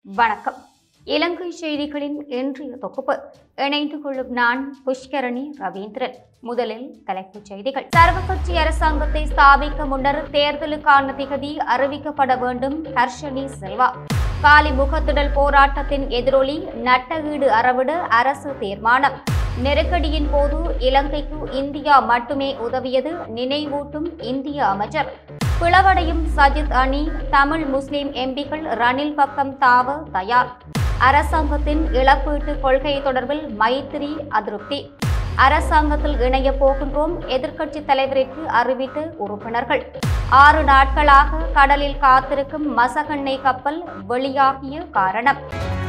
வணக்கம் இலங்கை செய்திகளின் இன்றைய தொகுப்பு இணைந்து கொள்ளும் நான் புஷ்கரணி ரவீந்திரன் முதலில் தலைப்புச் செய்திகள் சர்வகட்சி அரசாங்கத்தை ஸ்தாபிக்க முன்னர் தேர்தலுக்கான திகதி அறிவிக்கப்பட வேண்டும் ஹர்ஷனி செல்வா காலி முகத்திடல் போராட்டத்தின் எதிரொலி நட்டஈடு அறவிட அரசு தீர்மானம் நெருக்கடியின் போது இலங்கைக்கு இந்தியா மட்டுமே உதவியது நினைவூட்டும் இந்திய அமைச்சர் பிளவடையும் சஜித் அணி தமிழ் முஸ்லிம் எம்பிக்கள் ரணில் பக்கம் தாவ தயார் அரசாங்கத்தின் இழப்பீட்டு கொள்கை தொடர்பில் மைத்திரி அதிருப்தி அரசாங்கத்தில் இணையப் போகின்றோம் எதிர்க்கட்சித் தலைவருக்கு அறிவித்து உறுப்பினர்கள் ஆறு நாட்களாக கடலில் காத்திருக்கும் மசகண்ணெய் கப்பல் வெளியாகிய காரணம்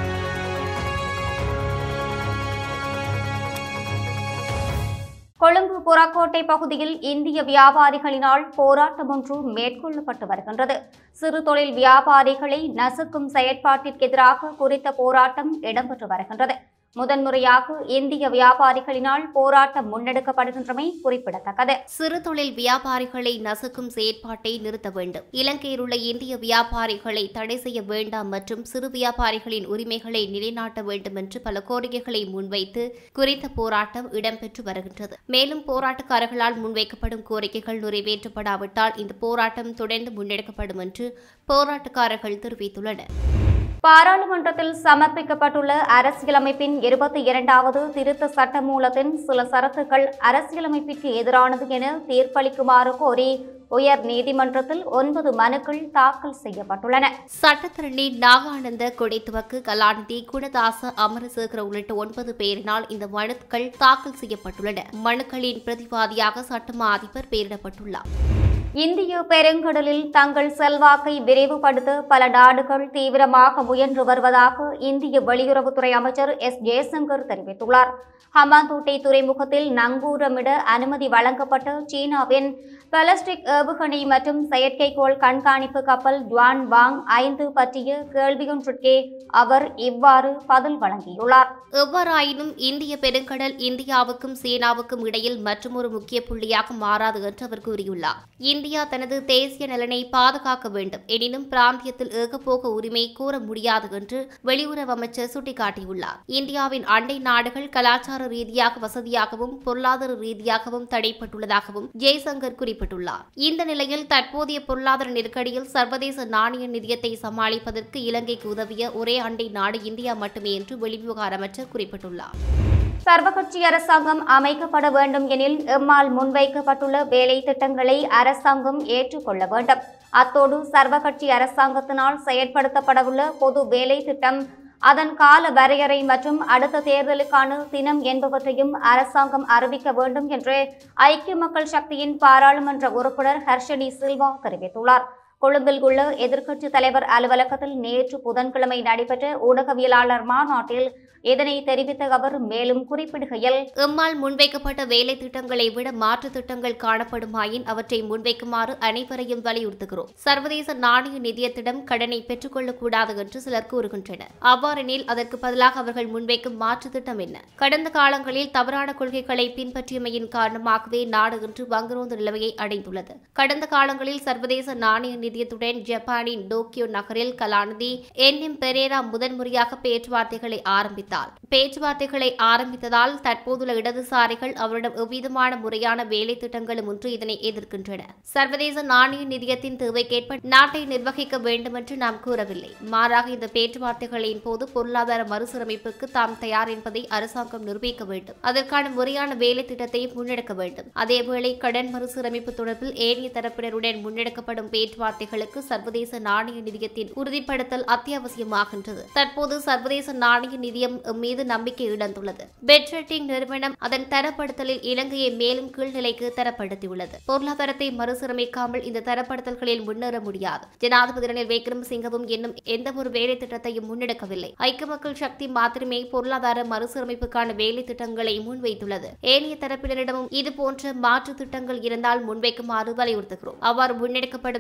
கொழும்பு புறக்கோட்டை பகுதியில் இந்திய வியாபாரிகளினால் போராட்டம் ஒன்று மேற்கொள்ளப்பட்டு வருகின்றது சிறு தொழில் வியாபாரிகளை நசுக்கும் செயற்பாட்டிற்கு எதிராக குறித்த போராட்டம் இடம்பெற்று வருகின்றது முதன்முறையாக இந்திய வியாபாரிகளினால் போராட்டம் முன்னெடுக்கப்படுகின்றமை குறிப்பிடத்தக்கது சிறு தொழில் வியாபாரிகளை நசுக்கும் செயற்பாட்டை நிறுத்த வேண்டும் இலங்கையில் உள்ள இந்திய வியாபாரிகளை தடை செய்ய வேண்டாம் மற்றும் சிறு வியாபாரிகளின் உரிமைகளை நிலைநாட்ட வேண்டும் என்று பல கோரிக்கைகளை முன்வைத்து குறித்த போராட்டம் இடம்பெற்று வருகின்றது மேலும் போராட்டக்காரர்களால் முன்வைக்கப்படும் கோரிக்கைகள் நிறைவேற்றப்படாவிட்டால் இந்த போராட்டம் தொடர்ந்து முன்னெடுக்கப்படும் என்று போராட்டக்காரர்கள் தெரிவித்துள்ளனர் பாராளுமன்றத்தில் சமர்ப்பிக்கப்பட்டுள்ள அரசியலமைப்பின் இருபத்தி இரண்டாவது திருத்த சட்டமூலத்தின் சில சரத்துக்கள் அரசியலமைப்பிற்கு எதிரானது என தீர்ப்பளிக்குமாறு கோரி உயர் நீதிமன்றத்தில் ஒன்பது மனுக்கள் தாக்கல் செய்யப்பட்டுள்ளன சட்டத்தரணி நாகானந்த கொடைத்துவக்கு கலாநிதி குணதாச அமரசேகர உள்ளிட்ட ஒன்பது பேரினால் இந்த மனுக்கள் தாக்கல் செய்யப்பட்டுள்ளன மனுக்களின் பிரதிவாதியாக சட்டமா அதிபர் பெயரிடப்பட்டுள்ளார் இந்திய பெருங்கடலில் தங்கள் செல்வாக்கை விரைவுபடுத்த பல நாடுகள் தீவிரமாக முயன்று வருவதாக இந்திய வெளியுறவுத்துறை அமைச்சர் எஸ் ஜெயசங்கர் தெரிவித்துள்ளார் ஹமாந்தோட்டை துறைமுகத்தில் நங்கூரமிட அனுமதி வழங்கப்பட்ட சீனாவின் பலஸ்டிக் ஏவுகணை மற்றும் செயற்கைக்கோள் கண்காணிப்பு கப்பல் ஜுவான் வாங் ஐந்து பற்றிய கேள்வியொன்றிற்கே அவர் இவ்வாறு பதில் வழங்கியுள்ளார் எவ்வாறாயினும் இந்திய பெருங்கடல் இந்தியாவுக்கும் சீனாவுக்கும் இடையில் மற்றொரு முக்கிய புள்ளியாக மாறாது என்று அவர் கூறியுள்ளார் இந்தியா தனது தேசிய நலனை பாதுகாக்க வேண்டும் எனினும் பிராந்தியத்தில் ஏகபோக உரிமை கூற முடியாது என்று வெளியுறவு அமைச்சர் சுட்டிக்காட்டியுள்ளார் இந்தியாவின் அண்டை நாடுகள் கலாச்சார ரீதியாக வசதியாகவும் பொருளாதார ரீதியாகவும் தடைப்பட்டுள்ளதாகவும் ஜெய்சங்கர் குறிப்பிட்டுள்ளார் இந்த நிலையில் தற்போதைய பொருளாதார நெருக்கடியில் சர்வதேச நாணய நிதியத்தை சமாளிப்பதற்கு இலங்கைக்கு உதவிய ஒரே அண்டை நாடு இந்தியா மட்டுமே என்று வெளிவிவகார அமைச்சர் குறிப்பிட்டுள்ளார் சர்வகட்சி அரசாங்கம் அமைக்கப்பட வேண்டும் எனில் எம்மால் முன்வைக்கப்பட்டுள்ள வேலை திட்டங்களை அரசாங்கம் ஏற்றுக்கொள்ள வேண்டும் அத்தோடு சர்வகட்சி அரசாங்கத்தினால் செயற்படுத்தப்படவுள்ள பொது வேலை திட்டம் அதன் கால வரையறை மற்றும் அடுத்த தேர்தலுக்கான தினம் என்பவற்றையும் அரசாங்கம் அறிவிக்க வேண்டும் என்று ஐக்கிய மக்கள் சக்தியின் பாராளுமன்ற உறுப்பினர் ஹர்ஷனி சில்வா தெரிவித்துள்ளார் கொழும்பில் உள்ள எதிர்க்கட்சித் தலைவர் அலுவலகத்தில் நேற்று புதன்கிழமை நடைபெற்ற ஊடகவியலாளர் மாநாட்டில் இதனை தெரிவித்த அவர் மேலும் குறிப்பிடுகையில் எம்மால் முன்வைக்கப்பட்ட வேலை திட்டங்களை விட மாற்று திட்டங்கள் காணப்படுமாயின் அவற்றை முன்வைக்குமாறு அனைவரையும் வலியுறுத்துகிறோம் சர்வதேச நாணய நிதியத்திடம் கடனை பெற்றுக்கொள்ளக்கூடாது என்று சிலர் கூறுகின்றனர் அவ்வாறெனில் அதற்கு பதிலாக அவர்கள் முன்வைக்கும் மாற்று திட்டம் என்ன கடந்த காலங்களில் தவறான கொள்கைகளை பின்பற்றியமையின் காரணமாகவே நாடு இன்று வங்குரோந்த நிலைமையை அடைந்துள்ளது கடந்த காலங்களில் சர்வதேச நாணய நிதியத்துடன் ஜப்பானின் டோக்கியோ நகரில் கலாநிதி என் எம் பெரேரா முதன்முறையாக பேச்சுவார்த்தைகளை ஆரம்பித்தார் பேச்சுவார்த்தைகளை ஆரம்பித்ததால் தற்போதுள்ள இடதுசாரிகள் அவரிடம் எவ்விதமான முறையான வேலை திட்டங்களும் ஒன்று இதனை எதிர்க்கின்றன சர்வதேச நாணய நிதியத்தின் தேவைக்கேற்ப நாட்டை நிர்வகிக்க வேண்டும் என்று நாம் கூறவில்லை மாறாக இந்த பேச்சுவார்த்தைகளின் போது பொருளாதார மறுசீரமைப்புக்கு தாம் தயார் என்பதை அரசாங்கம் நிரூபிக்க வேண்டும் அதற்கான முறையான வேலை திட்டத்தை முன்னெடுக்க வேண்டும் அதேவேளை கடன் மறுசீரமைப்பு தொடர்பில் ஏனைய தரப்பினருடன் முன்னெடுக்கப்படும் பேச்சுவார்த்தைகளுக்கு சர்வதேச நாணய நிதியத்தின் உறுதிப்படுத்தல் அத்தியாவசியமாகின்றது தற்போது சர்வதேச நாணய நிதியம் மீது நம்பிக்கை இழந்துள்ளது பெட்ரெட்டிங் நிறுவனம் அதன் தரப்படுத்தலில் இலங்கையை மேலும் கீழ்நிலைக்கு தரப்படுத்தியுள்ளது பொருளாதாரத்தை மறுசீரமைக்காமல் இந்த தரப்படுத்தல்களில் முன்னேற முடியாது ஜனாதிபதி ரணில் விக்ரமசிங்கவும் இன்னும் எந்த ஒரு வேலை திட்டத்தையும் முன்னெடுக்கவில்லை ஐக்கிய மக்கள் சக்தி மாத்திரமே பொருளாதார மறுசீரமைப்புக்கான வேலை திட்டங்களை முன்வைத்துள்ளது ஏனைய தரப்பினரிடமும் இது போன்ற மாற்று திட்டங்கள் இருந்தால் முன்வைக்குமாறு வலியுறுத்துகிறோம் அவ்வாறு முன்னெடுக்கப்படும் திட்டங்கள்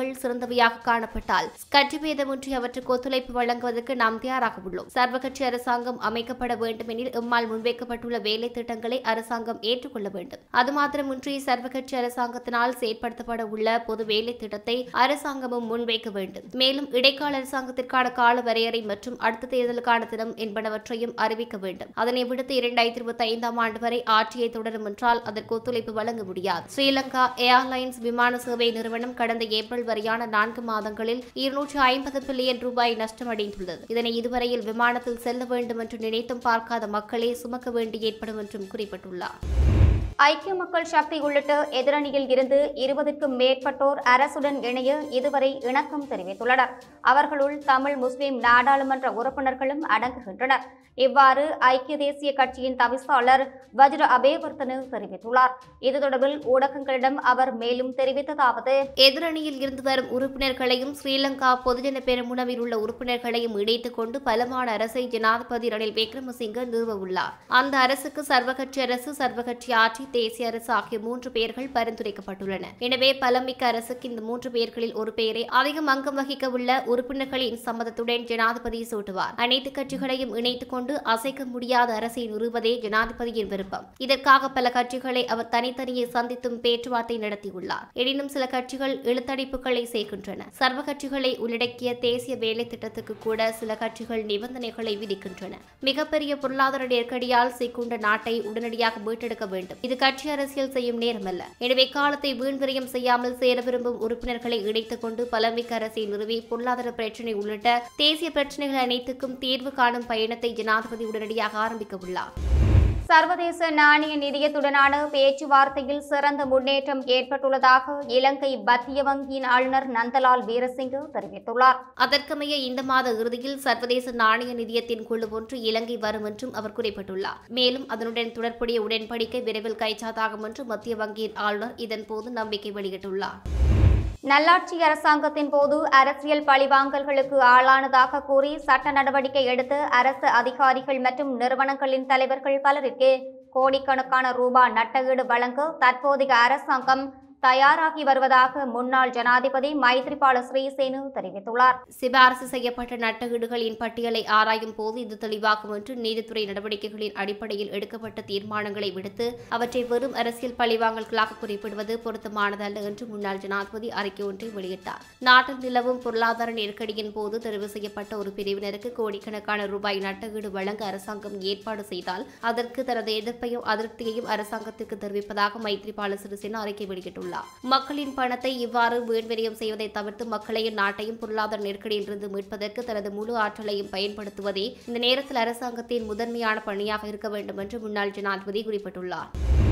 திட்டங்கள் சிறந்தவையாக காணப்பட்டால் கட்சி பேதமின்றி அவற்றுக்கு ஒத்துழைப்பு வழங்குவதற்கு நாம் தயாராக உள்ளோம் சர்வகட்சி அரசாங்கம் அமைக்கப்பட வேண்டுமெனில் எம்மால் முன்வைக்கப்பட்டுள்ள வேலை திட்டங்களை அரசாங்கம் ஏற்றுக்கொள்ள வேண்டும் அது மாத்திரமின்றி சர்வகட்சி அரசாங்கத்தினால் செயற்படுத்தப்பட உள்ள பொது வேலை திட்டத்தை அரசாங்கமும் முன்வைக்க வேண்டும் மேலும் இடைக்கால அரசாங்கத்திற்கான கால வரையறை மற்றும் அடுத்த தேர்தலுக்கான தினம் என்பனவற்றையும் அறிவிக்க வேண்டும் அதனை விடுத்து இரண்டாயிரத்தி இருபத்தி ஐந்தாம் ஆண்டு வரை ஆட்சியை தொடரும் என்றால் அதற்கு ஒத்துழைப்பு வழங்க முடியாது ஸ்ரீலங்கா ஏர்லைன்ஸ் விமான சேவை நிறுவனம் கடந்த ஏப்ரல் வரையான நான்கு மாதங்களில் இருநூற்று ஐம்பது பில்லியன் ரூபாய் நஷ்டமடைந்துள்ளது இதனை இதுவரையில் விமானத்தில் செல்ல வேண்டும் என்று நினைத்தும் பார்க்காத மக்களே சுமக்க வேண்டி ஏற்படும் என்றும் குறிப்பிட்டுள்ளார் ஐக்கிய மக்கள் சக்தி உள்ளிட்ட எதிரணியில் இருந்து இருபதுக்கும் மேற்பட்டோர் அரசுடன் இணைய இதுவரை இணக்கம் தெரிவித்துள்ளனர் அவர்களுள் தமிழ் முஸ்லிம் நாடாளுமன்ற உறுப்பினர்களும் அடங்குகின்றனர் இவ்வாறு ஐக்கிய தேசிய கட்சியின் தவிசாளர் வஜ்ர அபேவர்த்தன தெரிவித்துள்ளார் இது தொடர்பில் ஊடகங்களிடம் அவர் மேலும் தெரிவித்ததாவது எதிரணியில் இருந்து வரும் உறுப்பினர்களையும் ஸ்ரீலங்கா பொதுஜன பெருமுனவில் உள்ள உறுப்பினர்களையும் இணைத்துக் கொண்டு பலமான அரசை ஜனாதிபதி ரணில் விக்ரமசிங்க நிறுவ உள்ளார் அந்த அரசுக்கு சர்வகட்சி அரசு சர்வகட்சி ஆட்சி தேசிய அரசு ஆகிய மூன்று பெயர்கள் பரிந்துரைக்கப்பட்டுள்ளன எனவே பலமிக்க அரசுக்கு இந்த மூன்று பெயர்களில் ஒரு பெயரை அதிகம் அங்கம் வகிக்க உள்ள உறுப்பினர்களின் சம்மதத்துடன் ஜனாதிபதி சூட்டுவார் அனைத்து கட்சிகளையும் இணைத்துக் கொண்டு அசைக்க முடியாத அரசை நிறுவதே ஜனாதிபதியின் விருப்பம் இதற்காக பல கட்சிகளை அவர் தனித்தனியே சந்தித்தும் பேச்சுவார்த்தை நடத்தியுள்ளார் எனினும் சில கட்சிகள் இழுத்தடிப்புகளை சேர்க்கின்றன சர்வ கட்சிகளை உள்ளடக்கிய தேசிய வேலை திட்டத்துக்கு கூட சில கட்சிகள் நிபந்தனைகளை விதிக்கின்றன மிகப்பெரிய பொருளாதார நெருக்கடியால் சிக்குண்ட நாட்டை உடனடியாக மீட்டெடுக்க வேண்டும் இது கட்சி அரசியல் செய்யும் நேரமல்ல எனவே காலத்தை வீண்விரயம் செய்யாமல் சேர விரும்பும் உறுப்பினர்களை இணைத்துக் கொண்டு பலமிக்க அரசை நிறுவி பொருளாதார பிரச்சினை உள்ளிட்ட தேசிய பிரச்சினைகள் அனைத்துக்கும் தீர்வு காணும் பயணத்தை ஜனாதிபதி உடனடியாக ஆரம்பிக்க உள்ளார் சர்வதேச நாணய நிதியத்துடனான பேச்சுவார்த்தையில் சிறந்த முன்னேற்றம் ஏற்பட்டுள்ளதாக இலங்கை மத்திய வங்கியின் ஆளுநர் நந்தலால் வீரசிங்க தெரிவித்துள்ளார் அதற்கமைய இந்த மாத இறுதியில் சர்வதேச நாணய நிதியத்தின் குழு ஒன்று இலங்கை வரும் என்றும் அவர் குறிப்பிட்டுள்ளார் மேலும் அதனுடன் தொடர்புடைய உடன்படிக்கை விரைவில் கைச்சாதாகும் என்று மத்திய வங்கியின் ஆளுநர் இதன்போது நம்பிக்கை வெளியிட்டுள்ளார் நல்லாட்சி அரசாங்கத்தின் போது அரசியல் பழிவாங்கல்களுக்கு ஆளானதாக கூறி சட்ட நடவடிக்கை எடுத்த அரசு அதிகாரிகள் மற்றும் நிறுவனங்களின் தலைவர்கள் பலருக்கு கோடிக்கணக்கான ரூபாய் நட்டஈடு வழங்க தற்போதைய அரசாங்கம் தயாராகி வருவதாக முன்னாள் ஜனாதிபதி மைத்ரிபால ஸ்ரீசேனு தெரிவித்துள்ளார் சிபாரசு செய்யப்பட்ட நட்டகீடுகளின் பட்டியலை ஆராயும் போது இது தெளிவாகும் என்று நீதித்துறை நடவடிக்கைகளின் அடிப்படையில் எடுக்கப்பட்ட தீர்மானங்களை விடுத்து அவற்றை வெறும் அரசியல் பழிவாங்கல்களாக குறிப்பிடுவது பொருத்தமானதல்ல என்று முன்னாள் ஜனாதிபதி அறிக்கை ஒன்றை வெளியிட்டார் நாட்டில் நிலவும் பொருளாதார நெருக்கடியின் போது தெரிவு செய்யப்பட்ட ஒரு பிரிவினருக்கு கோடிக்கணக்கான ரூபாய் நட்டகீடு வழங்க அரசாங்கம் ஏற்பாடு செய்தால் அதற்கு தனது எதிர்ப்பையும் அதிருப்தியையும் அரசாங்கத்திற்கு தெரிவிப்பதாக மைத்ரிபால சிறிசேனா அறிக்கை வெளியிட்டுள்ளார் மக்களின் பணத்தை இவ்வாறு வீண்விரயம் செய்வதை தவிர்த்து மக்களையும் நாட்டையும் பொருளாதார நெருக்கடியிலிருந்து மீட்பதற்கு தனது முழு ஆற்றலையும் பயன்படுத்துவதே இந்த நேரத்தில் அரசாங்கத்தின் முதன்மையான பணியாக இருக்க வேண்டும் என்று முன்னாள் ஜனாதிபதி குறிப்பிட்டுள்ளார்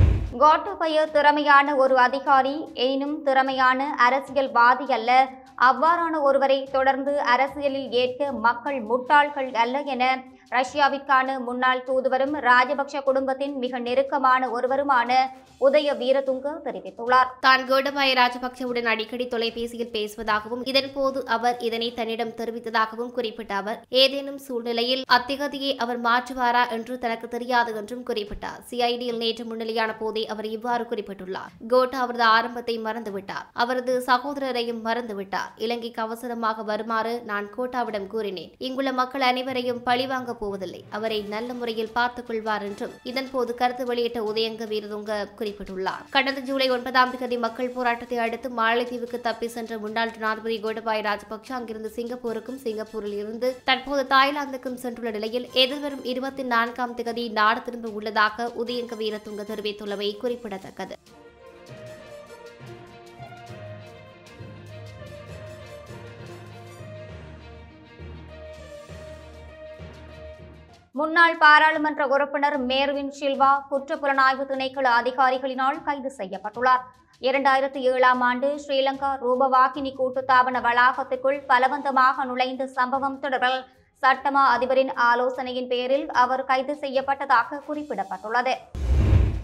கோட்டபய திறமையான ஒரு அதிகாரி எனினும் திறமையான அரசியல்வாதி அல்ல அவ்வாறான ஒருவரை தொடர்ந்து அரசியலில் ஏற்க மக்கள் முட்டாள்கள் அல்ல என ரஷ்யாவிற்கான முன்னாள் தூதுவரும் ராஜபக்ஷ குடும்பத்தின் மிக நெருக்கமான ஒருவருமான உதய வீரதுங்க தெரிவித்துள்ளார் தான் கோடபாய ராஜபக்சவுடன் அடிக்கடி தொலைபேசியில் பேசுவதாகவும் இதன்போது அவர் இதனை தன்னிடம் தெரிவித்ததாகவும் குறிப்பிட்ட அவர் ஏதேனும் சூழ்நிலையில் அத்திகதியை அவர் மாற்றுவாரா என்று தனக்கு தெரியாது என்றும் குறிப்பிட்டார் சிஐடியில் நேற்று முன்னிலையான போதே அவர் இவ்வாறு குறிப்பிட்டுள்ளார் கோட்டா அவரது ஆரம்பத்தை மறந்துவிட்டார் அவரது சகோதரரையும் மறந்துவிட்டார் இலங்கைக்கு அவசரமாக வருமாறு நான் கோட்டாவிடம் கூறினேன் இங்குள்ள மக்கள் அனைவரையும் பழிவாங்க போவதில்லை அவரை நல்ல முறையில் பார்த்துக் கொள்வார் என்றும் இதன்போது கருத்து வெளியிட்ட உதயங்க வீரதுங்க குறிப்பிட்டுள்ளார் கடந்த ஜூலை ஒன்பதாம் தேதி மக்கள் போராட்டத்தை அடுத்து மாலைத்தீவுக்கு தப்பி சென்ற முன்னாள் ஜனாதிபதி கோடபாய ராஜபக்ஷ அங்கிருந்து சிங்கப்பூருக்கும் சிங்கப்பூரில் இருந்து தற்போது தாய்லாந்துக்கும் சென்றுள்ள நிலையில் எதிர்வரும் இருபத்தி நான்காம் தேதி நாடு திரும்ப உள்ளதாக உதயங்க வீரதுங்க தெரிவித்துள்ளவை குறிப்பிடத்தக்கது முன்னாள் பாராளுமன்ற உறுப்பினர் மேர்வின் சில்வா குற்றப்புலனாய்வு திணைக்கள அதிகாரிகளினால் கைது செய்யப்பட்டுள்ளார் இரண்டாயிரத்தி ஏழாம் ஆண்டு ஸ்ரீலங்கா ரூபவாகினி கூட்டுத்தாபன வளாகத்திற்குள் பலவந்தமாக நுழைந்த சம்பவம் தொடர்பில் சட்டமா அதிபரின் ஆலோசனையின் பேரில் அவர் கைது செய்யப்பட்டதாக குறிப்பிடப்பட்டுள்ளது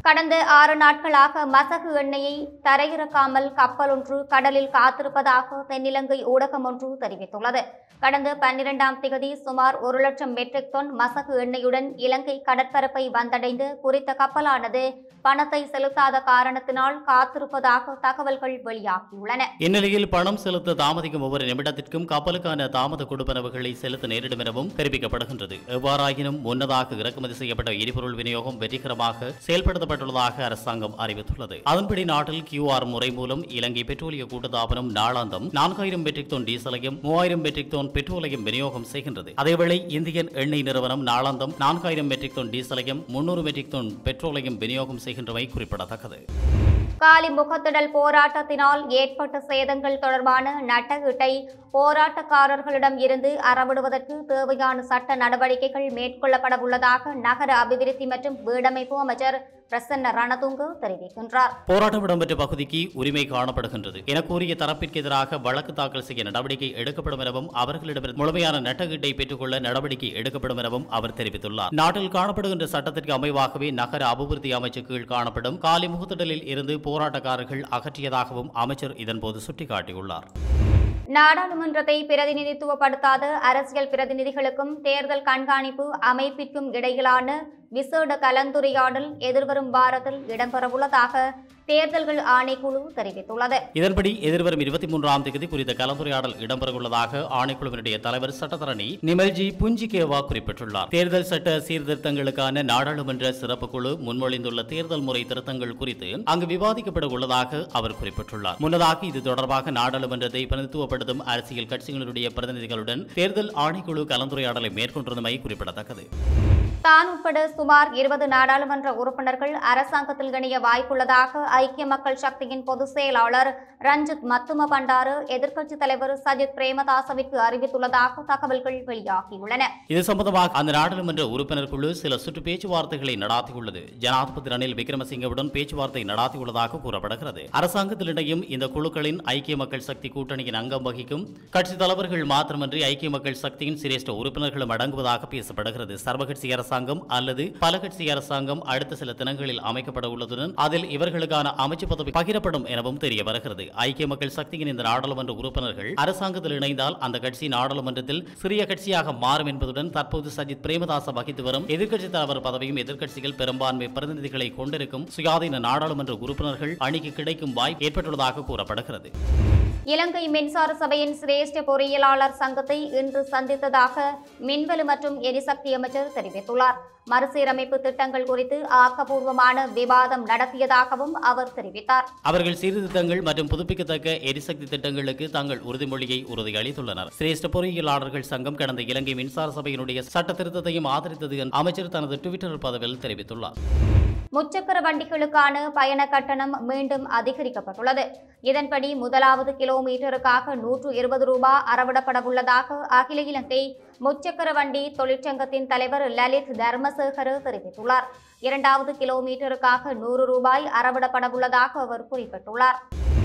கடந்த ஆறு நாட்களாக மசகு எண்ணெயை தரையிறக்காமல் கப்பல் ஒன்று கடலில் காத்திருப்பதாக தென்னிலங்கை ஊடகம் ஒன்று தெரிவித்துள்ளது கடந்த பன்னிரெண்டாம் திகதி சுமார் ஒரு லட்சம் மெட்ரிக் டன் மசகு எண்ணெயுடன் இலங்கை கடற்பரப்பை வந்தடைந்து குறித்த கப்பலானது பணத்தை செலுத்தாத காரணத்தினால் காத்திருப்பதாக தகவல்கள் வெளியாகியுள்ளன இந்நிலையில் பணம் செலுத்த தாமதிக்கும் ஒவ்வொரு நிமிடத்திற்கும் கப்பலுக்கான தாமத கொடுப்பனவுகளை செலுத்த நேரிடும் எனவும் தெரிவிக்கப்படுகின்றது எவ்வாறாயினும் முன்னதாக இறக்குமதி செய்யப்பட்ட எரிபொருள் விநியோகம் வெற்றிகரமாக செயல்படுத்தப்பட்டுள்ளதாக அரசாங்கம் அறிவித்துள்ளது அதன்படி நாட்டில் கியூஆர் முறை மூலம் இலங்கை பெட்ரோலிய கூட்டுத்தாபனம் நாளாந்தம் நான்காயிரம் மெட்ரிக் டன் டீசலையும் மூவாயிரம் மெட்ரிக் டன் பெட்ரோலையும் விநியோகம் செய்கின்றது அதேவேளை இந்தியன் எண்ணெய் நிறுவனம் நாளாந்தம் நான்காயிரம் மெட்ரிக் டன் டீசலையும் முன்னூறு மெட்ரிக் டன் பெட்ரோலையும் விநியோகம் செய்கின்றமை குறிப்பிடத்தக்கது காலி முகத்திடல் போராட்டத்தினால் ஏற்பட்ட சேதங்கள் தொடர்பான நட்டகீட்டை போராட்டக்காரர்களிடம் இருந்து அறவிடுவதற்கு தேவையான சட்ட நடவடிக்கைகள் மேற்கொள்ளப்பட உள்ளதாக நகர அபிவிருத்தி மற்றும் வீடமைப்பு அமைச்சர் பிரசன்ன ரணதுங்க தெரிவிக்கின்றார் போராட்டம் இடம்பெற்ற பகுதிக்கு உரிமை காணப்படுகின்றது என கூறிய தரப்பிற்கு எதிராக வழக்கு தாக்கல் செய்ய நடவடிக்கை எடுக்கப்படும் எனவும் அவர்களிடமிருந்து முழுமையான நட்டகீட்டை பெற்றுக்கொள்ள நடவடிக்கை எடுக்கப்படும் எனவும் அவர் தெரிவித்துள்ளார் நாட்டில் காணப்படுகின்ற சட்டத்திற்கு அமைவாகவே நகர அபிவிருத்தி அமைச்சு கீழ் காணப்படும் காலி முகத்திடலில் இருந்து போராட்டக்காரர்கள் அகற்றியதாகவும் அமைச்சர் இதன்போது சுட்டிக்காட்டியுள்ளார் நாடாளுமன்றத்தை பிரதிநிதித்துவப்படுத்தாத அரசியல் பிரதிநிதிகளுக்கும் தேர்தல் கண்காணிப்பு அமைப்பிற்கும் இடையிலான விசேட கலந்துரையாடல் எதிர்வரும் வாரத்தில் இடம்பெறவுள்ளதாக தேர்தல்கள் ஆணைக்குழு தெரிவித்துள்ளது இதன்படி எதிர்வரும் இருபத்தி மூன்றாம் தேதி குறித்த கலந்துரையாடல் இடம்பெறவுள்ளதாக ஆணைக்குழுவினுடைய தலைவர் சட்டத்தரணி நிமல்ஜி புஞ்சிகேவா குறிப்பிட்டுள்ளார் தேர்தல் சட்ட சீர்திருத்தங்களுக்கான நாடாளுமன்ற சிறப்பு குழு முன்மொழிந்துள்ள தேர்தல் முறை திருத்தங்கள் குறித்து அங்கு விவாதிக்கப்பட உள்ளதாக அவர் குறிப்பிட்டுள்ளார் முன்னதாக இது தொடர்பாக நாடாளுமன்றத்தை பிரதித்துவப்படுத்தும் அரசியல் கட்சிகளினுடைய பிரதிநிதிகளுடன் தேர்தல் ஆணைக்குழு கலந்துரையாடலை மேற்கொண்டிருந்தமை குறிப்பிடத்தக்கது தான் உட்பட சுமார் இருபது நாடாளுமன்ற உறுப்பினர்கள் அரசாங்கத்தில் இணைய வாய்ப்புள்ளதாக ஐக்கிய மக்கள் சக்தியின் பொதுச் செயலாளர் ரஞ்சித் மத்தும பண்டாரு எதிர்க்கட்சித் தலைவர் சஜித் பிரேமதாசவிற்கு அறிவித்துள்ளதாக தகவல்கள் வெளியாகியுள்ளன இது சம்பந்தமாக அந்த நாடாளுமன்ற உறுப்பினர் குழு சில சுற்று பேச்சுவார்த்தைகளை நடாத்தியுள்ளது ஜனாதிபதி ரணில் விக்ரமசிங்கவுடன் பேச்சுவார்த்தை நடாத்தியுள்ளதாக கூறப்படுகிறது அரசாங்கத்தில் இணையும் இந்த குழுக்களின் ஐக்கிய மக்கள் சக்தி கூட்டணியின் அங்கம் வகிக்கும் கட்சித் தலைவர்கள் மாத்திரமன்றி ஐக்கிய மக்கள் சக்தியின் சிரேஷ்ட உறுப்பினர்களும் அடங்குவதாக பேசப்படுகிறது சர்வகட்சி அரசாங்கம் அல்லது பல கட்சி அரசாங்கம் அடுத்த சில தினங்களில் அமைக்கப்பட உள்ளதுடன் அதில் இவர்களுக்கான அமைச்சு பதவி பகிரப்படும் எனவும் தெரிய வருகிறது ஐக்கிய மக்கள் சக்தியின் இந்த நாடாளுமன்ற உறுப்பினர்கள் அரசாங்கத்தில் இணைந்தால் அந்த கட்சி நாடாளுமன்றத்தில் சிறிய கட்சியாக மாறும் என்பதுடன் தற்போது சஜித் பிரேமதாச வகித்து வரும் எதிர்க்கட்சித் தலைவர் பதவியும் எதிர்க்கட்சிகள் பெரும்பான்மை பிரதிநிதிகளை கொண்டிருக்கும் சுயாதீன நாடாளுமன்ற உறுப்பினர்கள் அணிக்கு கிடைக்கும் வாய்ப்பு ஏற்பட்டுள்ளதாக கூறப்படுகிறது இலங்கை மின்சார சபையின் சிரேஷ்ட பொறியியலாளர் சங்கத்தை இன்று சந்தித்ததாக மின்வெளி மற்றும் எரிசக்தி அமைச்சர் தெரிவித்துள்ளார் மறுசீரமைப்பு திட்டங்கள் குறித்து ஆக்கப்பூர்வமான விவாதம் நடத்தியதாகவும் அவர் தெரிவித்தார் அவர்கள் சீர்திருத்தங்கள் மற்றும் புதுப்பிக்கத்தக்க எரிசக்தி திட்டங்களுக்கு தங்கள் உறுதிமொழியை உறுதியளித்துள்ளனர் சிரேஷ்ட பொறியியலாளர்கள் சங்கம் கடந்த இலங்கை மின்சார சபையினுடைய சட்ட திருத்தத்தையும் ஆதரித்தது என்று அமைச்சர் தனது ட்விட்டர் பதிவில் தெரிவித்துள்ளார் முச்சக்கர வண்டிகளுக்கான பயண கட்டணம் மீண்டும் அதிகரிக்கப்பட்டுள்ளது இதன்படி முதலாவது கிலோமீட்டருக்காக நூற்று இருபது ரூபாய் அறவிடப்படவுள்ளதாக அகில இலங்கை முச்சக்கர வண்டி தொழிற்சங்கத்தின் தலைவர் லலித் தர்மசேகர் தெரிவித்துள்ளார் இரண்டாவது கிலோமீட்டருக்காக நூறு ரூபாய் அறவிடப்படவுள்ளதாக அவர் குறிப்பிட்டுள்ளார்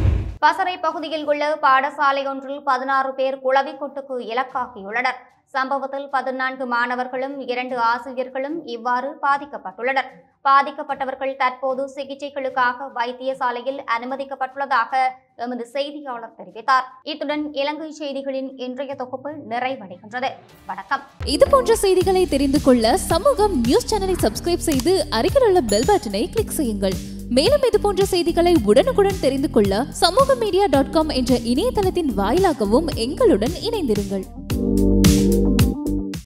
பசறை பகுதியில் உள்ள பாடசாலை ஒன்றில் பதினாறு பேர் குளவிக்கொட்டுக்கு இலக்காகியுள்ளனர் சம்பவத்தில் பதினான்கு மாணவர்களும் இரண்டு ஆசிரியர்களும் இவ்வாறு பாதிக்கப்பட்டுள்ளனர் பாதிக்கப்பட்டவர்கள் தற்போது சிகிச்சைகளுக்காக வைத்தியசாலையில் அனுமதிக்கப்பட்டுள்ளதாக எமது செய்தியாளர் தெரிவித்தார் இத்துடன் இலங்கை செய்திகளின் இன்றைய தொகுப்பு நிறைவடைகின்றது வணக்கம் இது போன்ற செய்திகளை தெரிந்து கொள்ள சமூகம் நியூஸ் சேனலை சப்ஸ்கிரைப் செய்து அருகில் உள்ள பெல் பட்டனை கிளிக் செய்யுங்கள் மேலும் இது போன்ற செய்திகளை உடனுக்குடன் தெரிந்து கொள்ள சமூக மீடியா டாட் காம் என்ற இணையதளத்தின் வாயிலாகவும் எங்களுடன் இணைந்திருங்கள்